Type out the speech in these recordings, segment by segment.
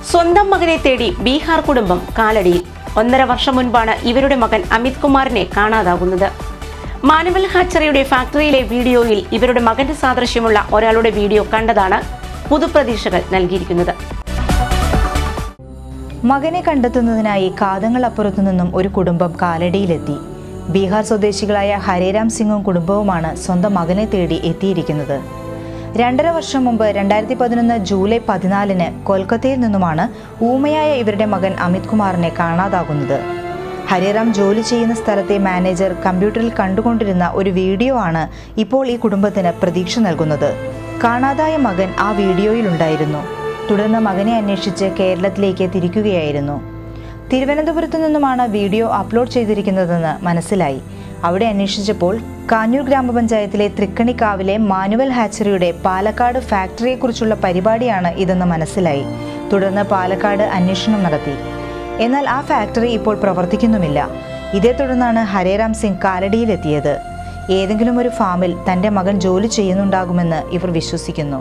സ്വന്തം മകനെ തേടി ബീഹാർ കുടുംബം കാലടിയിൽ ഒന്നര വർഷം മുൻപാണ് ഇവരുടെ മകൻ അമിത് കുമാറിനെ കാണാതാകുന്നത് മാനുവൽ ഹാച്ചറിയുടെ ഫാക്ടറിയിലെ വീഡിയോയിൽ ഇവരുടെ മകന്റെ സാദൃശ്യമുള്ള ഒരാളുടെ വീഡിയോ കണ്ടതാണ് പുതുപ്രതീക്ഷകൾ നൽകിയിരിക്കുന്നത് മകനെ കണ്ടെത്തുന്നതിനായി കാതങ്ങളപ്പുറത്തു നിന്നും ഒരു കുടുംബം കാലടിയിലെത്തി ബീഹാർ സ്വദേശികളായ ഹരേരാം സിംഗും കുടുംബവുമാണ് സ്വന്തം മകനെ തേടി എത്തിയിരിക്കുന്നത് രണ്ടര വർഷം മുമ്പ് രണ്ടായിരത്തി പതിനൊന്ന് ജൂലൈ പതിനാലിന് കൊൽക്കത്തയിൽ നിന്നുമാണ് ഊമയായ ഇവരുടെ മകൻ അമിത് കുമാറിനെ കാണാതാകുന്നത് ഹരിറാം ജോലി ചെയ്യുന്ന സ്ഥലത്തെ മാനേജർ കമ്പ്യൂട്ടറിൽ കണ്ടുകൊണ്ടിരുന്ന ഒരു വീഡിയോ ആണ് ഇപ്പോൾ ഈ കുടുംബത്തിന് പ്രതീക്ഷ നൽകുന്നത് കാണാതായ മകൻ ആ വീഡിയോയിലുണ്ടായിരുന്നു തുടർന്ന് മകനെ അന്വേഷിച്ച് കേരളത്തിലേക്ക് തിരിക്കുകയായിരുന്നു തിരുവനന്തപുരത്തു നിന്നുമാണ് വീഡിയോ അപ്ലോഡ് ചെയ്തിരിക്കുന്നതെന്ന് മനസ്സിലായി അവിടെ അന്വേഷിച്ചപ്പോൾ കാഞ്ഞൂർ ഗ്രാമപഞ്ചായത്തിലെ തൃക്കണിക്കാവിലെ മാനുവൽ ഹാച്ചറിയുടെ പാലക്കാട് ഫാക്ടറിയെക്കുറിച്ചുള്ള പരിപാടിയാണ് ഇതെന്ന് മനസ്സിലായി തുടർന്ന് പാലക്കാട് അന്വേഷണം നടത്തി എന്നാൽ ആ ഫാക്ടറി ഇപ്പോൾ പ്രവർത്തിക്കുന്നുമില്ല ഇതേ തുടർന്നാണ് ഹരേറാം സിംഗ് കാലടിയിലെത്തിയത് ഏതെങ്കിലും ഒരു ഫാമിൽ തന്റെ മകൻ ജോലി ചെയ്യുന്നുണ്ടാകുമെന്ന് ഇവർ വിശ്വസിക്കുന്നു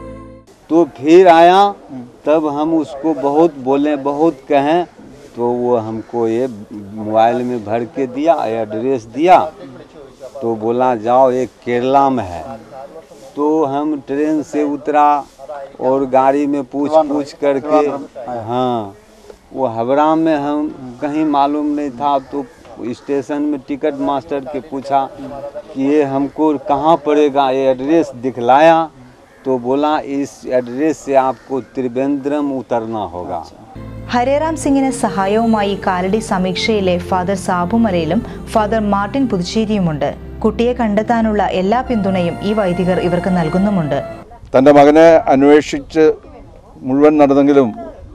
तो फिर आया तब हम उसको बहुत बोले बहुत कहें तो वो हमको ये मोबाइल में भर के दिया एड्रेस दिया तो बोला जाओ एक केरला में है तो हम ट्रेन से उतरा और गाड़ी में पूछ पूछ करके हाँ वो हवड़ा में हम कहीं मालूम नहीं था तो स्टेशन में टिकट मास्टर के पूछा कि ये हमको कहाँ पड़ेगा ये एड्रेस दिखलाया तो बोला इस एड्रेस से आपको त्रिवेंद्रम उतरना होगा ഹരേറാം സിംഗിന് സഹായവുമായി കാലടി സമീക്ഷയിലെ ഫാദർ സാബുമലയിലും ഫാദർ മാർട്ടിൻ പുതുച്ചേരിയുമുണ്ട് കുട്ടിയെ കണ്ടെത്താനുള്ള എല്ലാ പിന്തുണയും ഈ വൈദികർ ഇവർക്ക് നൽകുന്നുമുണ്ട് തൻ്റെ മകനെ അന്വേഷിച്ച് മുഴുവൻ നടന്നെങ്കിലും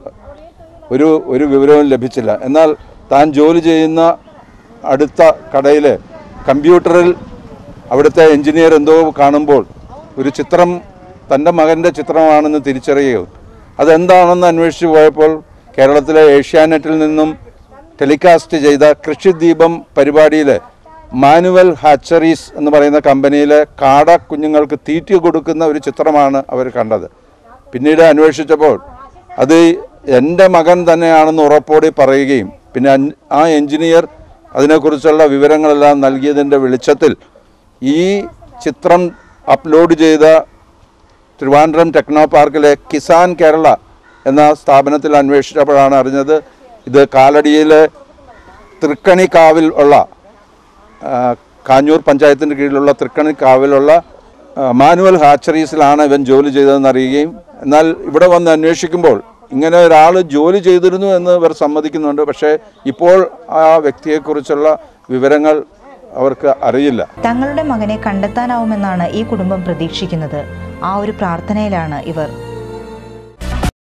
ഒരു ഒരു വിവരവും ലഭിച്ചില്ല എന്നാൽ താൻ ജോലി ചെയ്യുന്ന അടുത്ത കടയിൽ കമ്പ്യൂട്ടറിൽ അവിടുത്തെ എഞ്ചിനീയർ എന്തോ കാണുമ്പോൾ ഒരു ചിത്രം തൻ്റെ മകൻ്റെ ചിത്രമാണെന്ന് തിരിച്ചറിയുകയും അതെന്താണെന്ന് അന്വേഷിച്ച് പോയപ്പോൾ കേരളത്തിലെ ഏഷ്യാനെറ്റിൽ നിന്നും ടെലികാസ്റ്റ് ചെയ്ത കൃഷിദീപം പരിപാടിയിൽ മാനുവൽ ഹാച്ചറീസ് എന്ന് പറയുന്ന കമ്പനിയിലെ കാട കുഞ്ഞുങ്ങൾക്ക് തീറ്റ കൊടുക്കുന്ന ഒരു ചിത്രമാണ് അവർ കണ്ടത് പിന്നീട് അന്വേഷിച്ചപ്പോൾ അത് എൻ്റെ മകൻ തന്നെയാണെന്ന് ഉറപ്പോടെ പറയുകയും പിന്നെ അൻ- ആ എഞ്ചിനീയർ അതിനെക്കുറിച്ചുള്ള വിവരങ്ങളെല്ലാം നൽകിയതിൻ്റെ വെളിച്ചത്തിൽ ഈ ചിത്രം അപ്ലോഡ് ചെയ്ത തിരുവനന്തപുരം ടെക്നോ പാർക്കിലെ കിസാൻ കേരള എന്ന സ്ഥാപനത്തിൽ അന്വേഷിച്ചപ്പോഴാണ് അറിഞ്ഞത് ഇത് കാലടിയിലെ തൃക്കണിക്കാവിൽ ഉള്ള ആ, കാഞ്ഞൂർ പഞ്ചായത്തിൻ്റെ കീഴിലുള്ള തൃക്കണിക്കാവിലുള്ള ആ, മാനുവൽ ഹാച്ചറീസിലാണ് ഇവൻ ജോലി ചെയ്തതെന്ന് അറിയുകയും എന്നാൽ ഇവിടെ വന്ന് അന്വേഷിക്കുമ്പോൾ ഇങ്ങനെ ഒരാൾ ജോലി ചെയ്തിരുന്നു എന്ന് ഇവർ സമ്മതിക്കുന്നുണ്ട് പക്ഷേ ഇപ്പോൾ ആ വ്യക്തിയെക്കുറിച്ചുള്ള വിവരങ്ങൾ അവർക്ക് അറിയില്ല തങ്ങളുടെ മകനെ കണ്ടെത്താനാവുമെന്നാണ് ഈ കുടുംബം പ്രതീക്ഷിക്കുന്നത് ആ ഒരു പ്രാർത്ഥനയിലാണ് ഇവർ